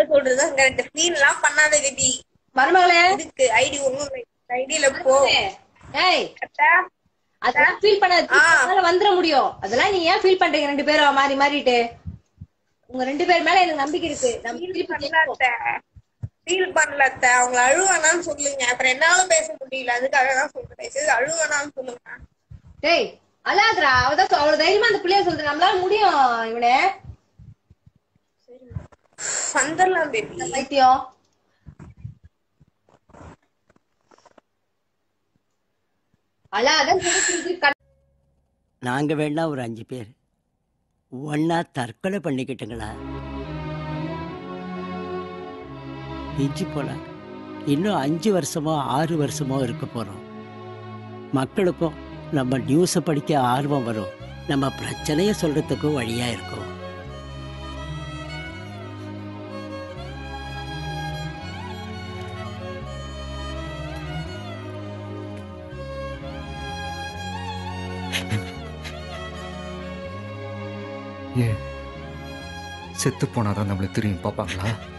சொல்றதுதான் correct feel எல்லாம் பண்ணாத கதி மருமகளே இதுக்கு ஐடி ஒண்ணும் ஐடியில போ ஏய் கரெக்டா அதெல்லாம் ஃபீல் பண்ண ஆ. அதனால வந்துட முடியும் அதெல்லாம் நீ ஏன் ஃபீல் பண்றீங்க ரெண்டு பேரும் மாறி மாறிட்டு உங்க ரெண்டு பேர் மேல எனக்கு நம்பிக்கை இருக்கு நம்ம ஃபீல் திருப்பி பண்ணல ஜெயிப்போம். ஃபீல் பண்ணல அத்தை அவங்கள அழுவானான்னு சொல்லுங்க அப்புறம் என்னாலும் பேச முடியல அதுக்காக தான் சொல்றேன் சரி அழுவானான்னு சொல்லுங்க டேய் அழாதரா அவதான் சொ- அவ்வளவு தைரியமா அந்த பிள்ளைய சொல்றது நம்மளால முடியும் இவனே வந்துடலாம் பேபி பைத்தியம் அழாத நாங்க வேணா ஒரு அஞ்சு பேர் ஒன்னா தற்கொலை பண்ணிக்கிட்டுங்களா இஞ்சி போல இன்னும் அஞ்சு வருஷமோ ஆறு வருஷமோ இருக்க போறோம் மக்களுக்கும் நம்ம நியூஸை படிக்க ஆர்வம் வரும் நம்ம பிரச்சனையை சொல்றதுக்கும் வழியா இருக்கும் ஏன் செத்து போனாதான் நம்மளை திரும்பி பார்ப்பாங்களா